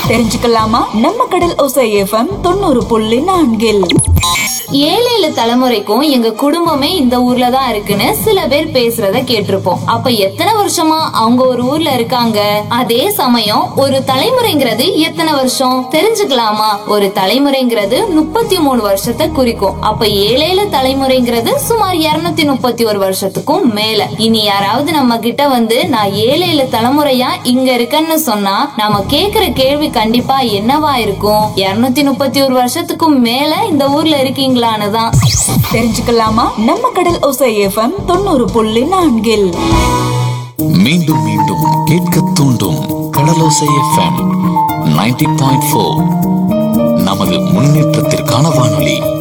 தெரிஞ்சுக்கலாமா நம்ம கடல் ஒசை எஃப்எம் தொண்ணூறு புள்ளி நான்கில் ஏழு ஏழு தலைமுறைக்கும் எங்க குடும்பமே இந்த ஊர்ல தான் இருக்குன்னு சில பேர் பேசுறத கேட்டிருப்போம் அப்ப எத்தனை வருஷமா அவங்க ஒரு ஊர்ல இருக்காங்க அதே சமயம் ஒரு தலைமுறைங்கிறது எத்தனை வருஷம் தெரிஞ்சுக்கலாமா ஒரு தலைமுறைங்கிறது முப்பத்தி மூணு வருஷத்தை குறிக்கும் அப்ப ஏழேழு தலைமுறைங்கிறது சுமார் இருநூத்தி முப்பத்தி ஒரு வருஷத்துக்கும் மேல இனி யாராவது நம்ம கிட்ட வந்து நான் ஏழு ஏழு தலைமுறையா இங்க இருக்கேன்னு சொன்னா நாம கேக்குற கேள்வி கண்டிப்பா என்னவா இருக்கும் இருநூத்தி முப்பத்தி ஒரு வருஷத்துக்கும் மேல இந்த ஊர்ல இருக்கீங்களான்னு தான் தெரிஞ்சுக்கலாமா நம்ம கடல் ஒசை எஃப்எம் தொண்ணூறு புள்ளி நான்கில் மீண்டும் மீண்டும் கேட்க தூண்டும் கடலோசை எஃப்எம் நைன்டி பாயிண்ட் ஃபோர் நமது முன்னேற்றத்திற்கான வானொலி